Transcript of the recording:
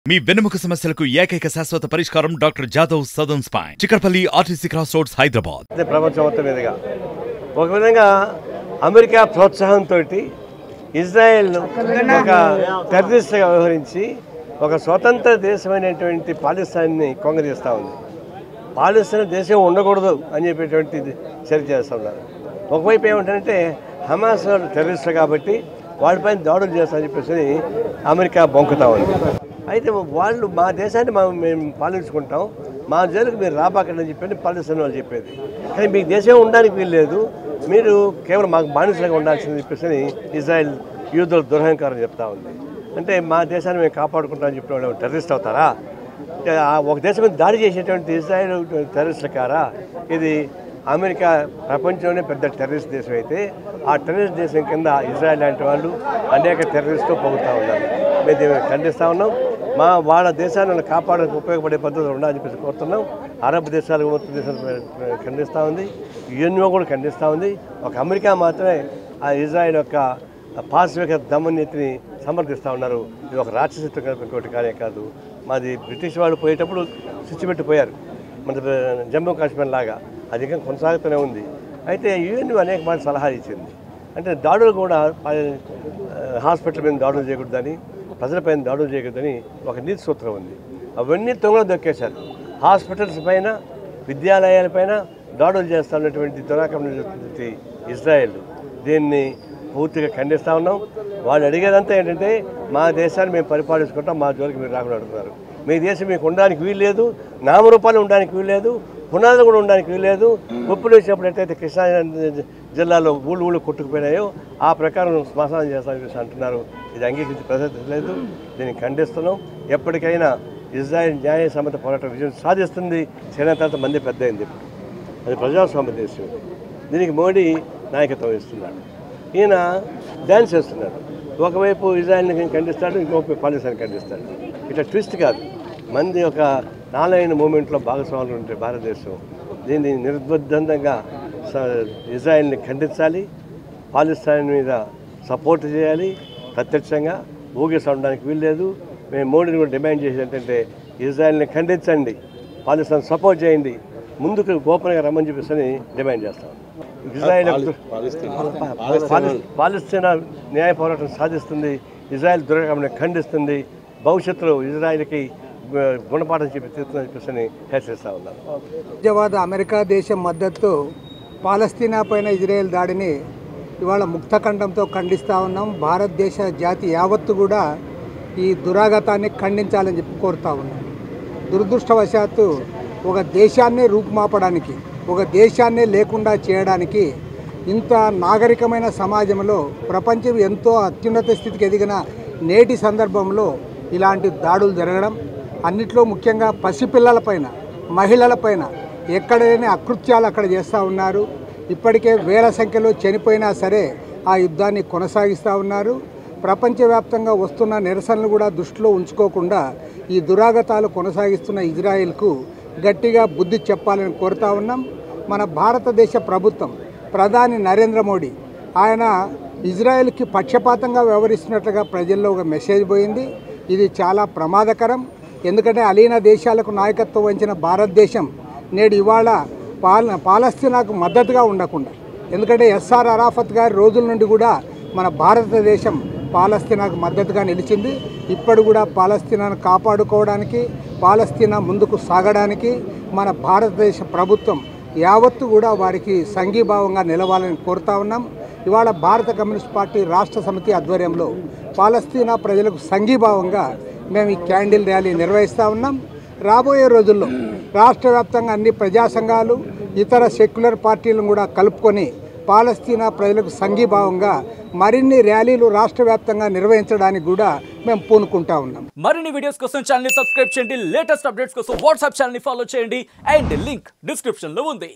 మీ వెన్నెముక సమస్యలకు ఏకైక శాశ్వత పరిష్కారం doctor Jadhav Sadan spine Chikkadpally RTC cross roads Hyderabad అయితే ప్రపంచం మొత్తం మీదుగా ఒక విధంగా అమెరికా ప్రోత్సాహంతో ఇజ్రాయెల్ ఒక టెర్రరిస్ట్గా వ్యవహరించి ఒక స్వతంత్ర దేశమైనటువంటి పాకిస్తాన్ని కొంగదీస్తూ ఉంది పాలిస్తీన్ దేశం ఉండకూడదు అని చెప్పేటువంటి చర్య చేస్తూ ఉన్నారు ఒకవైపు ఏమంటారంటే హమాస్ వాళ్ళు టెర్రరిస్టులు కాబట్టి వాళ్ళపైన దాడులు చేస్తామని చెప్పేసి అమెరికా బొంకుతా ఉంది అయితే వాళ్ళు మా దేశాన్ని మా మేము పాలించుకుంటాం మా జైలుకు మీరు రాబాకండి అని చెప్పి పాలిస్తాన్ వాళ్ళు చెప్పేది కానీ మీకు దేశం ఉండడానికి వీల్లేదు మీరు కేవలం మాకు బానిసలుగా ఉండాల్సింది చెప్పేసి ఇజ్రాయెల్ యూదుల దురహంకారం చెప్తా ఉంది అంటే మా దేశాన్ని మేము కాపాడుకుంటామని చెప్పిన వాళ్ళు టెర్రరిస్ట్ అవుతారా అంటే ఆ ఒక దేశం మీద దాడి చేసేటువంటి ఇజ్రాయెల్ టెర్రరిస్టుల కారా ఇది అమెరికా ప్రపంచంలోనే పెద్ద టెర్రరిస్ట్ దేశం అయితే ఆ టెర్రరిస్ట్ దేశం కింద ఇజ్రాయెల్ లాంటి వాళ్ళు అనేక టెర్రరిస్టులు పొగుతూ ఉన్నారు మేము దీన్ని ఖండిస్తూ ఉన్నాం మా వాళ్ళ దేశాన్ని కాపాడడానికి ఉపయోగపడే పద్ధతులు ఉండాలని చెప్పేసి కోరుతున్నాం అరబ్ దేశాలు మొత్తం దేశాలు ఖండిస్తూ ఉంది యుఎన్ఓ కూడా ఖండిస్తూ ఉంది ఒక అమెరికా మాత్రమే ఆ ఇజ్రాయెల్ యొక్క పాశ్విక దమనీతిని సమర్థిస్తూ ఉన్నారు ఇది ఒక రాక్షసత్వం కాదు, ఇంకోటి కానే కాదు మాది బ్రిటిష్ వాళ్ళు పోయేటప్పుడు స్విచ్ పెట్టిపోయారు మన జమ్మూ కాశ్మీర్ లాగా అది ఇంకా కొనసాగుతూనే ఉంది అయితే యుఎన్ అనేక మంది సలహాలు ఇచ్చింది అంటే దాడులు కూడా ఆ, హాస్పిటల్ మీద దాడులు చేయకూడదని ప్రజలపైన దాడులు చేయకూడదని ఒక నీతి సూత్రం ఉంది అవన్నీ తొంగలు దొక్కేశారు హాస్పిటల్స్ పైన విద్యాలయాలపైన దాడులు చేస్తున్నటువంటి దురాక్రమణ ఇజ్రాయెల్ దీన్ని పూర్తిగా ఖండిస్తూ ఉన్నాం వాళ్ళు అడిగేదంతా ఏంటంటే మా దేశాన్ని మేము పరిపాలించుకుంటాం మా జోలికి మీరు రాకుండా అడుగుతున్నారు మీ దేశం మీకు ఉండడానికి వీల్లేదు నామరూపాలు ఉండడానికి వీల్లేదు పునాదులు కూడా ఉండడానికి వీల్లేదు ఉప్పులు వేసినప్పుడు ఎట్లయితే కృష్ణా జిల్లాలో ఊళ్ళు ఊళ్ళు కొట్టుకుపోయినాయో ఆ ప్రకారం శ్మశానం చేస్తామని చెప్పేసి అంటున్నారు ఇది అంగీకరించి ప్రసక్తి లేదు దీన్ని ఖండిస్తున్నాం ఎప్పటికైనా ఇజ్రాయెల్ న్యాయ సమ్మత పోరాటం విజయం సాధిస్తుంది చైనా తర్వాత మంది పెద్ద అయింది ఇప్పుడు అది ప్రజాస్వామ్య దేశం దీనికి మోడీ నాయకత్వం వహిస్తున్నాడు ఈయన డ్యాన్స్ చేస్తున్నాడు ఒకవైపు ఇజ్రాయెల్ని ఖండిస్తాడు ఇంకోవైపు పాకిస్తాన్ ఖండిస్తాడు ఇట్లా ట్విస్ట్ కాదు మంది ఒక నాలైన మూమెంట్లో భాగస్వాములు ఉంటే భారతదేశం దీన్ని నిర్బద్ధంగా స- ఇజ్రాయెల్ని ఖండించాలి పాకిస్తాన్ మీద సపోర్ట్ చేయాలి ప్రత్యక్షంగా ఊగిస ఉండడానికి వీల్లేదు మేము మోడీని కూడా డిమాండ్ చేసేది ఏంటంటే ఇజ్రాయెల్ని ఖండించండి పాకిస్తాన్ సపోర్ట్ చేయండి ముందుకు గోపనగా రమ్మని చెప్పేసి డిమాండ్ చేస్తాం ఇజ్రాయెల్ పాలి- పాలస్తీనా న్యాయ పోరాటం సాధిస్తుంది ఇజ్రాయెల్ దుర్గమని ఖండిస్తుంది భవిష్యత్తులో ఇజ్రాయెల్కి గు- గుణపాఠం చెప్పి తీరుతుందని చెప్పేసి హెచ్చరిస్తా ఉన్నాను రాజ్యవాద అమెరికా దేశం మద్దతు పాలస్తీనా పైన ఇజ్రాయెల్ దాడిని ఇవాళ ముక్తఖండంతో ఖండిస్తూ ఉన్నాం భారతదేశ జాతి యావత్తు కూడా ఈ దురాగతాన్ని ఖండించాలని చెప్పి కోరుతా ఉన్నాం దురదృష్టవశాత్తు ఒక దేశాన్ని రూపుమాపడానికి ఒక దేశాన్ని లేకుండా చేయడానికి ఇంత నాగరికమైన సమాజంలో ప్రపంచం ఎంతో అత్యున్నత స్థితికి ఎదిగిన నేటి సందర్భంలో ఇలాంటి దాడులు జరగడం అన్నిట్లో ముఖ్యంగా పసిపిల్లలపైన మహిళలపైన ఎక్కడ లేని అకృత్యాలు అక్కడ చేస్తూ ఉన్నారు ఇప్పటికే వేల సంఖ్యలో చనిపోయినా సరే ఆ యుద్ధాన్ని కొనసాగిస్తూ ఉన్నారు ప్రపంచవ్యాప్తంగా వస్తున్న నిరసనలు కూడా దృష్టిలో ఉంచుకోకుండా ఈ దురాగతాలు కొనసాగిస్తున్న ఇజ్రాయెల్కు గట్టిగా బుద్ధి చెప్పాలని కోరుతా ఉన్నాం మన భారతదేశ ప్రభుత్వం ప్రధాని నరేంద్ర మోడీ ఆయన ఇజ్రాయెల్కి పక్షపాతంగా వ్యవహరిస్తున్నట్లుగా ప్రజల్లో ఒక మెసేజ్ పోయింది ఇది చాలా ప్రమాదకరం ఎందుకంటే అలీన దేశాలకు నాయకత్వం వహించిన భారతదేశం నేడు ఇవాళ పాల పాలస్తీనాకు మద్దతుగా ఉండకుండా ఎందుకంటే ఎస్ఆర్ అరాఫత్ గారి రోజుల నుండి కూడా మన భారతదేశం పాలస్తీనాకు మద్దతుగా నిలిచింది ఇప్పుడు కూడా పాలస్తీనాను కాపాడుకోవడానికి పాలస్తీనా ముందుకు సాగడానికి మన భారతదేశ ప్రభుత్వం యావత్తు కూడా వారికి సంఘీభావంగా నిలవాలని కోరుతా ఉన్నాం ఇవాళ భారత కమ్యూనిస్ట్ పార్టీ రాష్ట్ర సమితి ఆధ్వర్యంలో పాలస్తీనా ప్రజలకు సంఘీభావంగా మేము ఈ క్యాండిల్ ర్యాలీ నిర్వహిస్తూ ఉన్నాం రాబోయే రోజుల్లో రాష్ట్ర వ్యాప్తంగా అన్ని ప్రజా సంఘాలు ఇతర సెక్యులర్ పార్టీలను కూడా కలుపుకొని పాలస్తీనా ప్రజలకు సంఘీభావంగా మరిన్ని ర్యాలీలు రాష్ట్ర వ్యాప్తంగా నిర్వహించడానికి కూడా మేము పూనుకుంటా ఉన్నాం మరిన్ని వీడియోస్ కోసం ఛానల్ ని సబ్స్క్రైబ్ చేయండి లేటెస్ట్ అప్డేట్స్ కోసం వాట్సాప్ ఛానల్ ని ఫాలో చేయండి అండ్ లింక్ డిస్క్రిప్షన్ లో ఉంది